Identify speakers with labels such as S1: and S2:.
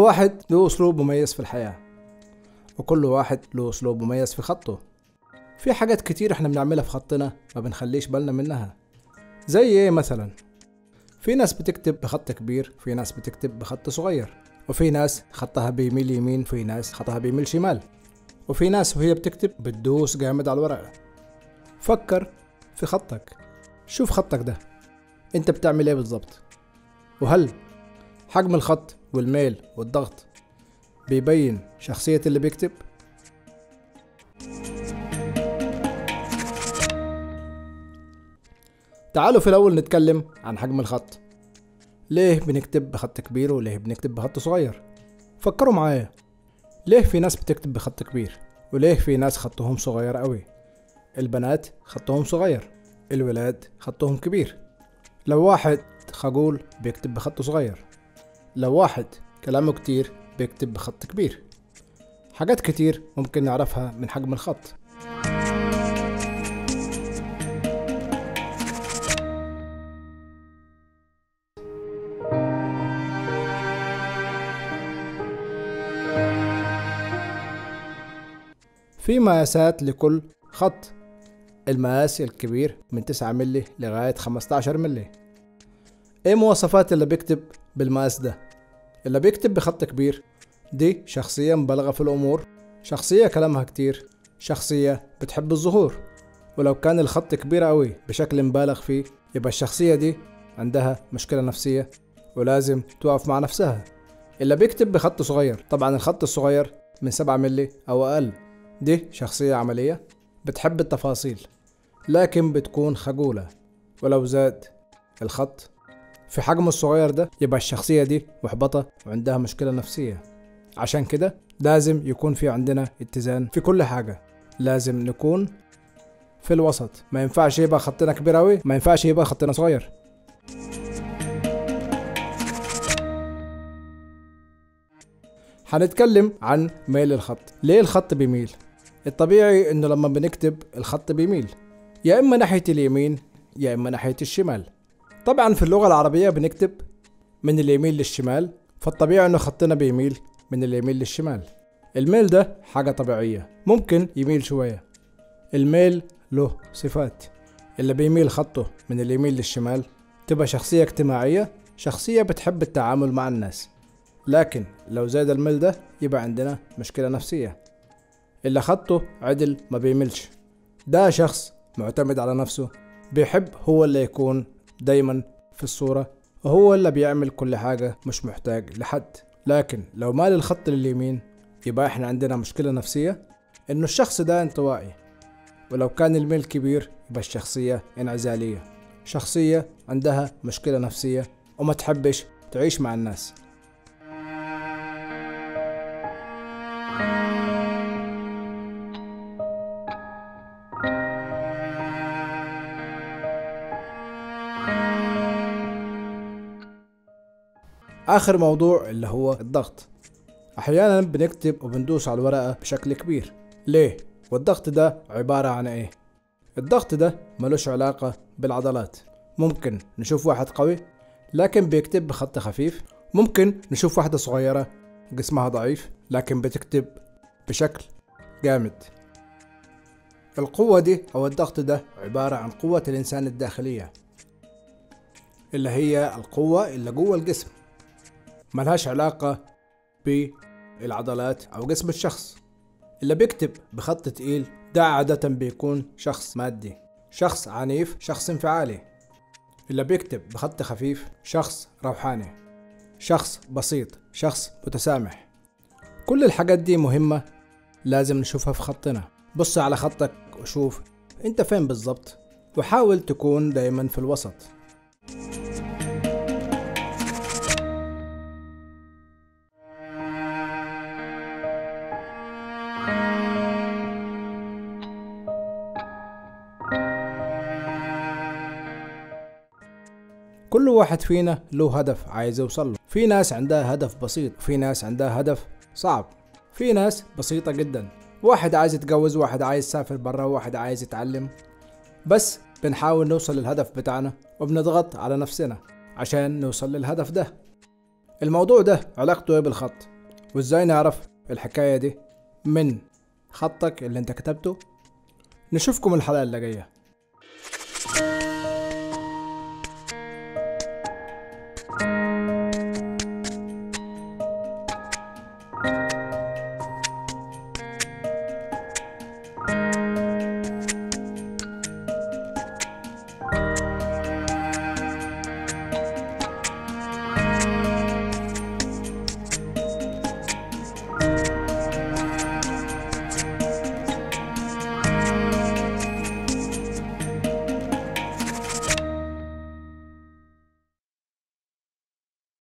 S1: واحد له أسلوب مميز في الحياة وكل واحد له أسلوب مميز في خطه في حاجات كتير احنا بنعملها في خطنا ما بنخليش بالنا منها زي ايه مثلا في ناس بتكتب بخط كبير في ناس بتكتب بخط صغير وفي ناس خطها بيميل يمين في ناس خطها بيميل شمال وفي ناس وهي بتكتب بتدوس جامد على الورقة فكر في خطك شوف خطك ده انت بتعمل ايه بالظبط وهل حجم الخط والميل والضغط بيبين شخصية اللي بيكتب تعالوا في الأول نتكلم عن حجم الخط ليه بنكتب بخط كبير وليه بنكتب بخط صغير فكروا معايا ليه في ناس بتكتب بخط كبير وليه في ناس خطهم صغير قوي البنات خطهم صغير الولاد خطهم كبير لو واحد خجول بيكتب بخط صغير لو واحد كلامه كتير بيكتب بخط كبير حاجات كتير ممكن نعرفها من حجم الخط في مقاسات لكل خط المقاس الكبير من 9 ملي لغاية 15 ملي ايه مواصفات اللي بيكتب بالمقاس ده اللي بيكتب بخط كبير دي شخصية مبالغة في الأمور شخصية كلامها كتير شخصية بتحب الظهور ولو كان الخط كبير أوي بشكل مبالغ فيه يبقى الشخصية دي عندها مشكلة نفسية ولازم توقف مع نفسها اللي بيكتب بخط صغير طبعا الخط الصغير من 7 ملي أو أقل دي شخصية عملية بتحب التفاصيل لكن بتكون خجولة ولو زاد الخط في حجمه الصغير ده يبقى الشخصية دي محبطة وعندها مشكلة نفسية عشان كده لازم يكون في عندنا اتزان في كل حاجة لازم نكون في الوسط ما ينفعش يبقى خطنا كبير أوي ما ينفعش يبقى خطنا صغير هنتكلم عن ميل الخط ليه الخط بيميل الطبيعي انه لما بنكتب الخط بيميل يا اما ناحية اليمين يا اما ناحية الشمال طبعا في اللغة العربية بنكتب من اليمين للشمال فالطبيعي انه خطنا بيميل من اليمين للشمال الميل ده حاجة طبيعية ممكن يميل شوية الميل له صفات اللي بيميل خطه من اليمين للشمال تبقى شخصية اجتماعية شخصية بتحب التعامل مع الناس لكن لو زاد الميل ده يبقى عندنا مشكلة نفسية اللي خطه عدل ما بيملش ده شخص معتمد على نفسه بيحب هو اللي يكون دايما في الصورة وهو اللي بيعمل كل حاجة مش محتاج لحد لكن لو مال الخط لليمين يبقى احنا عندنا مشكلة نفسية انه الشخص ده انطوائي ولو كان الميل كبير يبقى الشخصية انعزالية شخصية عندها مشكلة نفسية وما تحبش تعيش مع الناس آخر موضوع اللي هو الضغط أحيانا بنكتب وبندوس على الورقة بشكل كبير ليه؟ والضغط ده عبارة عن إيه؟ الضغط ده ملوش علاقة بالعضلات ممكن نشوف واحد قوي لكن بيكتب بخط خفيف ممكن نشوف واحدة صغيرة جسمها ضعيف لكن بتكتب بشكل جامد القوة دي أو الضغط ده عبارة عن قوة الإنسان الداخلية اللي هي القوة اللي جوه الجسم ملهاش علاقة بالعضلات أو جسم الشخص اللي بيكتب بخط تقيل ده عادة بيكون شخص مادي شخص عنيف شخص انفعالي اللي بيكتب بخط خفيف شخص روحاني شخص بسيط شخص متسامح كل الحاجات دي مهمة لازم نشوفها في خطنا بص على خطك وشوف انت فين بالظبط وحاول تكون دايما في الوسط كل واحد فينا له هدف عايز يوصل له في ناس عندها هدف بسيط وفي ناس عندها هدف صعب في ناس بسيطة جدا واحد عايز يتجوز واحد عايز يسافر برا واحد عايز يتعلم بس بنحاول نوصل للهدف بتاعنا وبنضغط على نفسنا عشان نوصل للهدف ده الموضوع ده علاقته ايه بالخط وازاي نعرف الحكاية دي من خطك اللي انت كتبته نشوفكم الحلقة اللي جاية